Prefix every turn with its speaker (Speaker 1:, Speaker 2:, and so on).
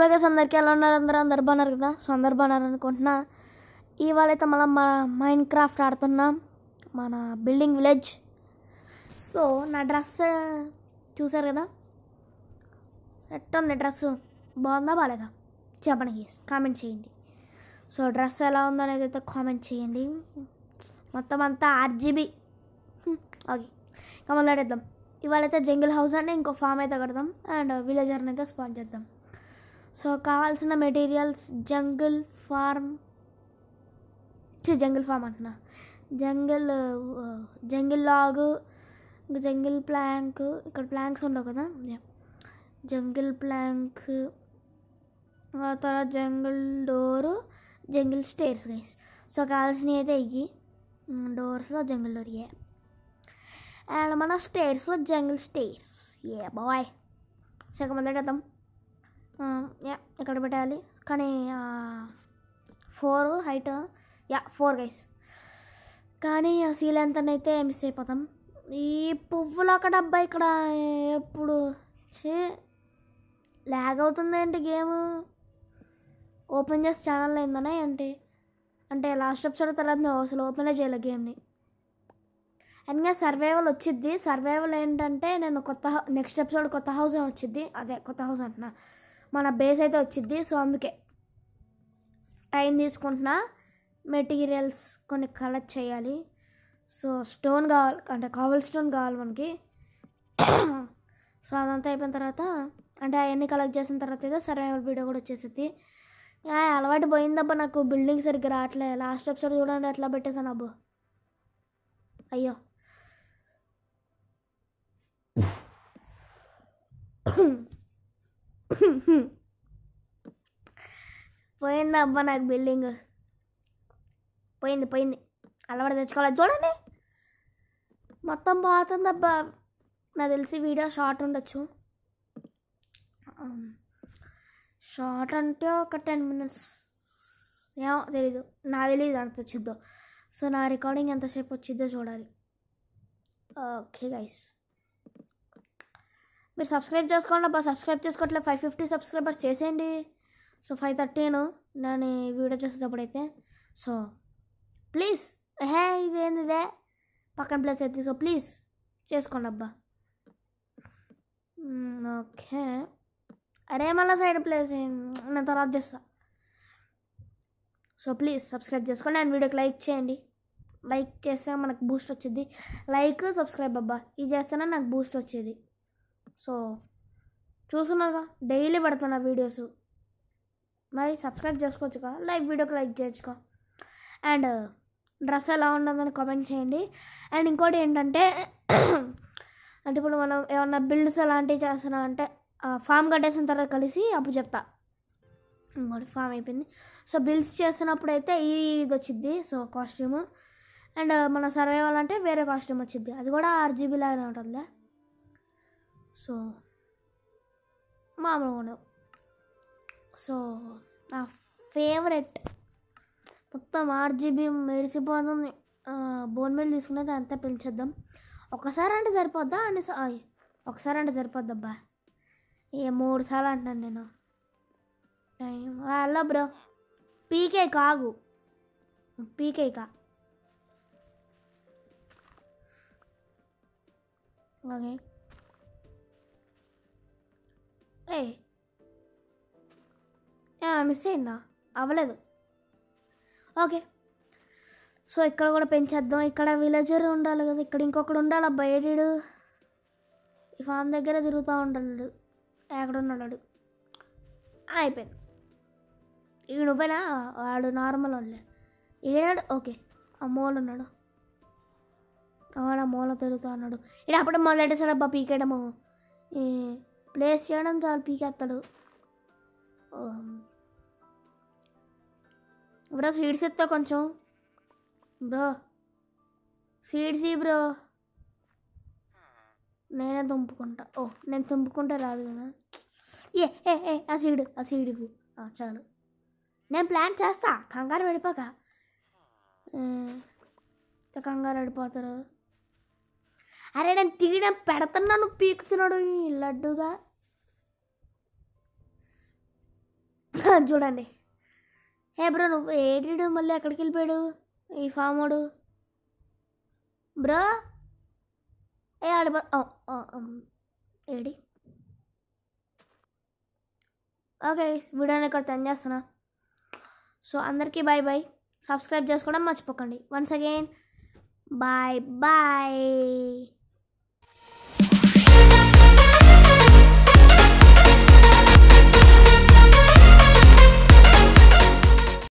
Speaker 1: Hello guys అందరికీ ఎలా ఉన్నారు అందరూ అందరు బాగున్నారు కదా సో అందరు బాగున్నారు అనుకుంటున్నా ఇవాళ అయితే మళ్ళీ మన మైండ్ క్రాఫ్ట్ ఆడుతున్నాం మన బిల్డింగ్ విలేజ్ సో నా డ్రెస్ చూసారు కదా ఎట్టుంది డ్రెస్ బాగుందా బాగాలేదా చెప్పండి గేస్ కామెంట్ చేయండి సో డ్రెస్ ఎలా ఉందో అనేది అయితే కామెంట్ చేయండి మొత్తం అంతా ఆర్జీబీ ఓకే ఇంకా మొదలెడేద్దాం ఇవాళ అయితే జంగిల్ హౌస్ అంటే ఇంకో ఫామ్ అయితే కడదాం అండ్ విలేజర్ని అయితే స్పాన్ చేద్దాం సో కావాల్సిన మెటీరియల్స్ జంగిల్ ఫార్మ్ చి జంగిల్ ఫామ్ అంటున్నా జంగిల్ జంగిల్ లాగ్ ఇంకా జంగిల్ ప్లాంక్ ఇక్కడ ప్లాంక్స్ ఉండవు కదా Yeah. జంగిల్ ప్లాంక్ ఆ తర్వాత jungle door jungle stairs guys so కావాల్సినవి అయితే ఇవి డోర్స్లో జంగిల్ డోర్ ఏ అండ్ మన స్టేర్స్లో జంగిల్ స్టేర్స్ ఏ బాయ్ సో ఇక మొదలెడదాం యా ఎక్కడ పెట్టాలి కానీ four height yeah four guys కానీ ఆ సీ లెంత్ అయితే మిస్ అయిపోతాం ఈ పువ్వులు ఒక డబ్బా ఇక్కడ ఎప్పుడు చే ల్యాగ్ అవుతుంది ఏంటి గేమ్ ఓపెన్ చేసి ఛానల్ అయిందనే ఏంటి అంటే లాస్ట్ ఎపిసోడ్ తర్వాత నేను అసలు ఓపెనే చేయలే గేమ్ని అండ్ సర్వైవల్ వచ్చిద్ది సర్వైవల్ ఏంటంటే నేను కొత్త నెక్స్ట్ ఎపిసోడ్ కొత్త హౌస్ వచ్చిద్ది అదే కొత్త హౌస్ అంటున్నా మన బేస్ అయితే వచ్చిద్ది సో అందుకే టైం తీసుకుంటున్నా మెటీరియల్స్ కొన్ని కలెక్ట్ చేయాలి సో స్టోన్ కావాలి అంటే కావల్ స్టోన్ కావాలి మనకి సో అదంతా అయిపోయిన తర్వాత అంటే అవన్నీ కలెక్ట్ చేసిన తర్వాత అయితే సర్వైవల్ వీడియో కూడా వచ్చేసింది యా, అలవాటు పోయిందబ్బా నాకు బిల్డింగ్ సరిగ్గా రావట్లే లాస్ట్ ఎపిసోడ్ చూడండి ఎట్లా పెట్టేశాను అబ్బో అయ్యో పోయింది అబ్బా నాకు బిల్డింగ్ పోయింది పోయింది అలవాటు తెచ్చుకోవాలి చూడండి మొత్తం పోతుంది అబ్బా నాకు తెలిసి వీడియో షార్ట్ ఉండొచ్చు షార్ట్ అంటే ఒక టెన్ మినిట్స్ ఏమో తెలీదు నా తెలీదు అంత వచ్చిద్దో సో నా రికార్డింగ్ ఎంతసేపు వచ్చిద్దో చూడాలి ఓకే గైస్ మీరు సబ్స్క్రైబ్ చేసుకోండి అబ్బా సబ్స్క్రైబ్ చేసుకోవట్లేదు ఫైవ్ ఫిఫ్టీ సబ్స్క్రైబర్స్ చేసేయండి సో ఫైవ్ థర్టీను నేను ఈ వీడియో చేసేటప్పుడైతే సో ప్లీజ్ హే ఇదేంది ఇదే పక్కన ప్లేస్ అయితే సో ప్లీజ్ చేసుకోండి అబ్బా మ్మ్, ఓకే అరే మళ్ళీ సైడ్ ప్లేస్ నేను తర్వాత చేస్తా సో ప్లీజ్ సబ్స్క్రైబ్ చేసుకోండి అండ్ వీడియోకి లైక్ చేయండి లైక్ చేస్తే మనకు బూస్ట్ వచ్చింది లైక్ సబ్స్క్రైబ్ అబ్బా ఇది చేస్తేనే నాకు బూస్ట్ వచ్చేది సో చూస్తున్నారుగా డైలీ పెడుతున్నా వీడియోస్ మరి సబ్స్క్రైబ్ చేసుకోవచ్చుగా లైక్ వీడియోకి లైక్ చేయొచ్చుగా అండ్ డ్రెస్ ఎలా ఉండదని కామెంట్ చేయండి అండ్ ఇంకోటి ఏంటంటే అంటే ఇప్పుడు మనం ఏమన్నా బిల్డ్స్ అలాంటివి చేస్తున్నాం అంటే ఫామ్ కట్టేసిన తర్వాత కలిసి అప్పుడు చెప్తా ఇంకోటి ఫామ్ అయిపోయింది సో బిల్స్ చేస్తున్నప్పుడు అయితే ఈ ఇది వచ్చింది సో కాస్ట్యూమ్ అండ్ మన సర్వైవల్ అంటే వేరే కాస్ట్యూమ్ వచ్చింది అది కూడా ఆర్జీబీ లాగానే ఉంటుందిలే సో మామూలుగా ఉండవు సో నా ఫేవరెట్ మొత్తం ఆర్జీబీ మెరిసిపోతుంది బోన్ మిల్ తీసుకునేది అంతా పిలిచేద్దాం ఒకసారి అంటే సరిపోద్దా అని ఒకసారి అంటే సరిపోద్దబ్బా ఏ మూడు సార్లు అంటున్నాను నేను హలో బ్రో పీకే కాగు పీకే కా ఓకే ఏ ఏమైనా మిస్ అయిందా అవ్వలేదు ఓకే సో ఇక్కడ కూడా పెంచేద్దాం ఇక్కడ విలేజర్ ఉండాలి కదా ఇక్కడ ఇంకొకడు ఉండాలి అబ్బా ఏడీడు ఈ ఫామ్ దగ్గర తిరుగుతూ ఉంటాడు ఎక్కడ ఉన్నాడు వాడు? అయిపోయింది ఇక నువ్వేనా వాడు నార్మల్ వాళ్ళే ఏడాడు ఓకే ఆ మూల ఉన్నాడు వాడు ఆ మూల తిరుగుతూ ఉన్నాడు ఇక అప్పుడే మొదలెట్టేసాడు అబ్బా పీకేయడము ఈ ప్లేస్ చేయడం చాలు పీకేస్తాడు బ్రో సీడ్స్ ఎత్తా కొంచెం బ్రో సీడ్స్ ఈ బ్రో నేనే తుంపుకుంటా ఓ నేను తుంపుకుంటే రాదు కదా ఏ ఏ ఏ ఆ సీడ్ ఆ సీడ్ ఇవ్వు ఆ, చాలు నేను ప్లాన్ చేస్తా కంగారు పడిపోక ఏ, ఇంత కంగారు పడిపోతారు అరే నేను తీయడం పెడుతున్నాను పీకుతున్నాడు ఈ లడ్డుగా చూడండి హే బ్రో నువ్వు ఏడిడు మళ్ళీ ఎక్కడికి వెళ్ళిపోయాడు ఈ ఫామోడు బ్రో ఏ ఆడ ఏడి ఓకే వీడియోని ఇక్కడ తెన్ చేస్తున్నా సో అందరికీ బాయ్ బాయ్ సబ్స్క్రైబ్ చేసుకోవడం మర్చిపోకండి వన్స్ అగైన్ బాయ్ బాయ్